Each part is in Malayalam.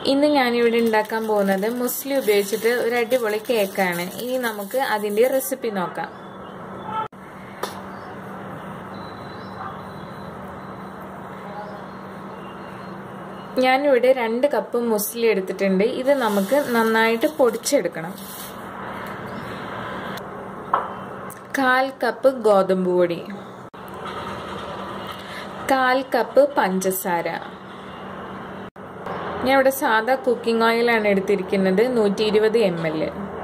ഇന്ന് ഞാനിവിടെ ഉണ്ടാക്കാൻ പോകുന്നത് മുസ്ലി ഉപയോഗിച്ചിട്ട് ഒരു അടിപൊളി കേക്കാണ് ഇനി നമുക്ക് അതിന്റെ റെസിപ്പി നോക്കാം ഞാനിവിടെ രണ്ട് കപ്പ് മുസ്ലി എടുത്തിട്ടുണ്ട് ഇത് നമുക്ക് നന്നായിട്ട് പൊടിച്ചെടുക്കണം കാൽ കപ്പ് ഗോതമ്പ് പൊടി കാൽ കപ്പ് പഞ്ചസാര ഞാൻ ഇവിടെ സാധാ കുക്കിംഗ് ഓയിലാണ് എടുത്തിരിക്കുന്നത് നൂറ്റി ഇരുപത് എം എൽ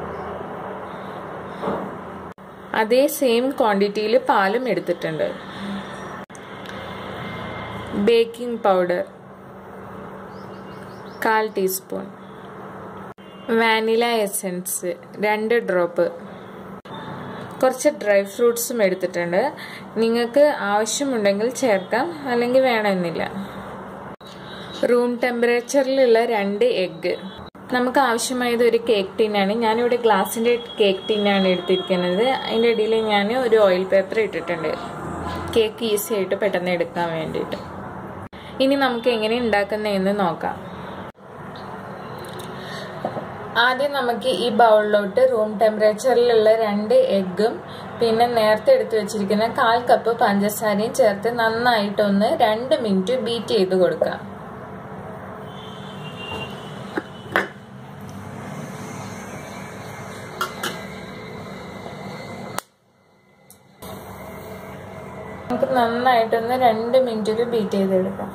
അതേ സെയിം ക്വാണ്ടിറ്റിയിൽ പാലും എടുത്തിട്ടുണ്ട് ബേക്കിംഗ് പൗഡർ കാൽ ടീസ്പൂൺ വാനില എസൻസ് രണ്ട് ഡ്രോപ്പ് കുറച്ച് ഡ്രൈ ഫ്രൂട്ട്സും എടുത്തിട്ടുണ്ട് നിങ്ങൾക്ക് ആവശ്യമുണ്ടെങ്കിൽ ചേർക്കാം അല്ലെങ്കിൽ വേണമെന്നില്ല റൂം ടെമ്പറേച്ചറിലുള്ള രണ്ട് എഗ്ഗ് നമുക്ക് ആവശ്യമായത് ഒരു കേക്ക് ടിന്നാണ് ഞാനിവിടെ ഗ്ലാസിൻ്റെ കേക്ക് ടിന്നാണ് എടുത്തിരിക്കുന്നത് അതിൻ്റെ ഇടയിൽ ഞാൻ ഒരു ഓയിൽ പേപ്പർ ഇട്ടിട്ടുണ്ട് കേക്ക് ഈസി ആയിട്ട് പെട്ടെന്ന് എടുക്കാൻ വേണ്ടിയിട്ട് ഇനി നമുക്ക് എങ്ങനെ ഉണ്ടാക്കുന്നതെന്ന് നോക്കാം ആദ്യം നമുക്ക് ഈ ബൗളിലോട്ട് റൂം ടെമ്പറേച്ചറിലുള്ള രണ്ട് എഗ്ഗും പിന്നെ നേരത്തെ എടുത്തു വെച്ചിരിക്കുന്ന കാൽ കപ്പ് പഞ്ചസാരയും ചേർത്ത് നന്നായിട്ടൊന്ന് രണ്ട് മിനിറ്റ് ബീറ്റ് ചെയ്ത് കൊടുക്കാം നമുക്ക് നന്നായിട്ടൊന്ന് രണ്ട് മിനിറ്റിൽ ബീറ്റ് ചെയ്തെടുക്കാം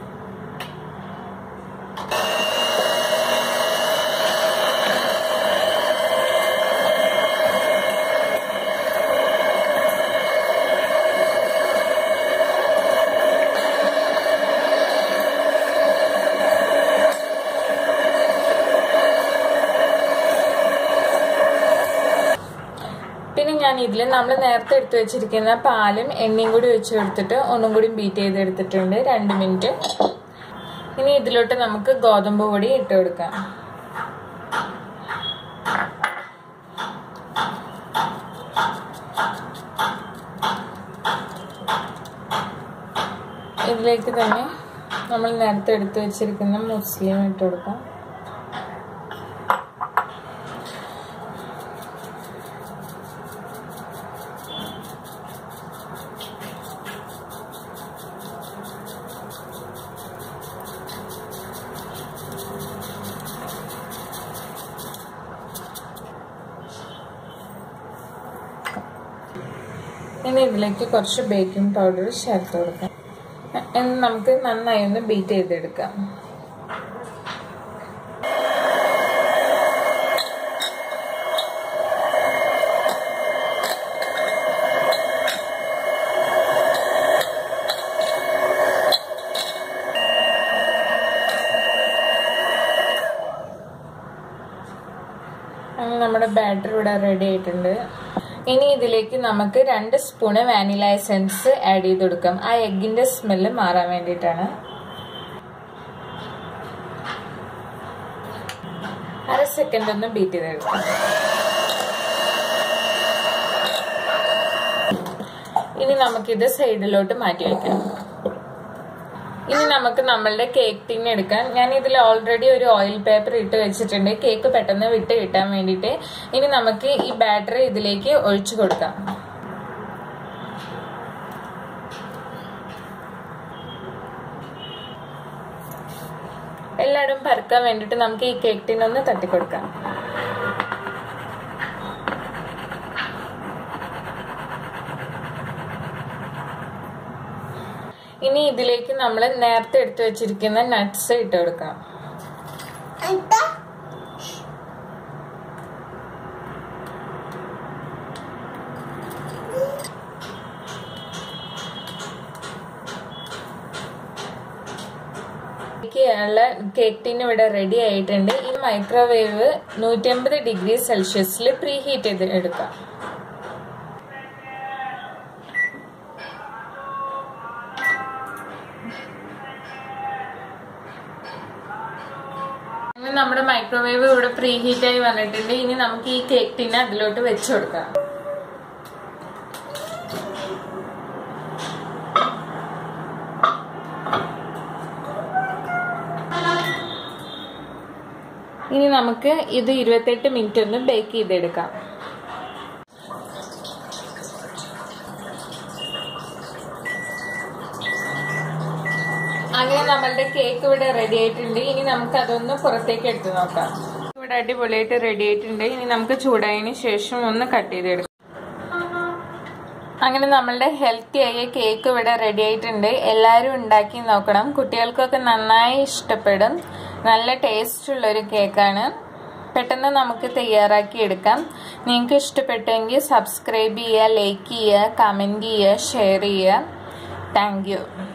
പിന്നെ ഞാൻ ഇതിൽ നമ്മൾ നേരത്തെ എടുത്തു വെച്ചിരിക്കുന്ന പാലും എണ്ണയും കൂടി വെച്ച് കൊടുത്തിട്ട് ഒന്നും കൂടി ബീറ്റ് ചെയ്തെടുത്തിട്ടുണ്ട് രണ്ട് മിനിറ്റ് ഇനി ഇതിലോട്ട് നമുക്ക് ഗോതമ്പ് പൊടി ഇട്ട് കൊടുക്കാം ഇതിലേക്ക് തന്നെ നമ്മൾ നേരത്തെ എടുത്തു വെച്ചിരിക്കുന്ന മുസ്ലിം ഇട്ട് കൊടുക്കാം ഇനി ഇതിലേക്ക് കുറച്ച് ബേക്കിംഗ് പൗഡർ ചേർത്ത് കൊടുക്കാം എന്ന് നമുക്ക് നന്നായി ഒന്ന് ബീറ്റ് ചെയ്തെടുക്കാം നമ്മുടെ ബാറ്റർ ഇവിടെ റെഡി ആയിട്ടുണ്ട് ഇനി ഇതിലേക്ക് നമുക്ക് രണ്ട് സ്പൂണ് വാനില എസൻസ് ആഡ് ചെയ്ത് കൊടുക്കാം ആ എഗിന്റെ സ്മെല്ല് മാറാൻ വേണ്ടിയിട്ടാണ് അര സെക്കൻഡ് ഒന്ന് ബീറ്റ് ചെയ്തെടുക്കാം ഇനി നമുക്കിത് സൈഡിലോട്ട് മാറ്റി വയ്ക്കാം ഇനി നമുക്ക് നമ്മളുടെ കേക്ക് ടിൻ എടുക്കാൻ ഞാൻ ഇതിൽ ഓൾറെഡി ഒരു ഓയിൽ പേപ്പർ ഇട്ട് വെച്ചിട്ടുണ്ട് കേക്ക് പെട്ടെന്ന് വിട്ട് കിട്ടാൻ വേണ്ടിയിട്ട് ഇനി നമുക്ക് ഈ ബാറ്റർ ഇതിലേക്ക് ഒഴിച്ചു കൊടുക്കാം എല്ലായിടും പരക്കാൻ വേണ്ടിയിട്ട് നമുക്ക് ഈ കേക്ക് ടിൻ ഒന്ന് തട്ടിക്കൊടുക്കാം ഇനി ഇതിലേക്ക് നമ്മൾ നേരത്തെ എടുത്തു വെച്ചിരിക്കുന്ന നട്ട്സ് ഇട്ട് കൊടുക്കാം ഉള്ള കേക്ക് ടീൻ ഇവിടെ റെഡി ആയിട്ടുണ്ട് ഈ മൈക്രോവേവ് നൂറ്റമ്പത് ഡിഗ്രി സെൽഷ്യസിൽ പ്രീ ഹീറ്റ് ചെയ്ത് എടുക്കാം നമ്മുടെ മൈക്രോവേവ് ഇവിടെ പ്രീ ഹീറ്റ് ആയി വന്നിട്ടുണ്ട് ഇനി നമുക്ക് ഈ കേക്ക് ടിന്നെ അതിലോട്ട് വെച്ചു കൊടുക്കാം ഇനി നമുക്ക് ഇത് ഇരുപത്തെട്ട് മിനിറ്റ് ഒന്ന് ബേക്ക് ചെയ്തെടുക്കാം അങ്ങനെ നമ്മളുടെ കേക്ക് ഇവിടെ റെഡി ആയിട്ടുണ്ട് ഇനി നമുക്ക് അതൊന്ന് പുറത്തേക്ക് എടുത്ത് നോക്കാം ഇവിടെ അടിപൊളിയായിട്ട് റെഡി ആയിട്ടുണ്ട് ഇനി നമുക്ക് ചൂടായതിനു ശേഷം ഒന്ന് കട്ട് ചെയ്തെടുക്കാം അങ്ങനെ നമ്മളുടെ ഹെൽത്തി ആയ കേക്ക് ഇവിടെ റെഡി ആയിട്ടുണ്ട് എല്ലാവരും ഉണ്ടാക്കി നോക്കണം കുട്ടികൾക്കൊക്കെ നന്നായി ഇഷ്ടപ്പെടും നല്ല ടേസ്റ്റ് ഉള്ള ഒരു കേക്കാണ് പെട്ടെന്ന് നമുക്ക് തയ്യാറാക്കി എടുക്കാം നിങ്ങൾക്ക് ഇഷ്ടപ്പെട്ടെങ്കിൽ സബ്സ്ക്രൈബ് ചെയ്യുക ലൈക്ക് ചെയ്യുക കമൻറ്റ് ചെയ്യുക ഷെയർ ചെയ്യുക താങ്ക്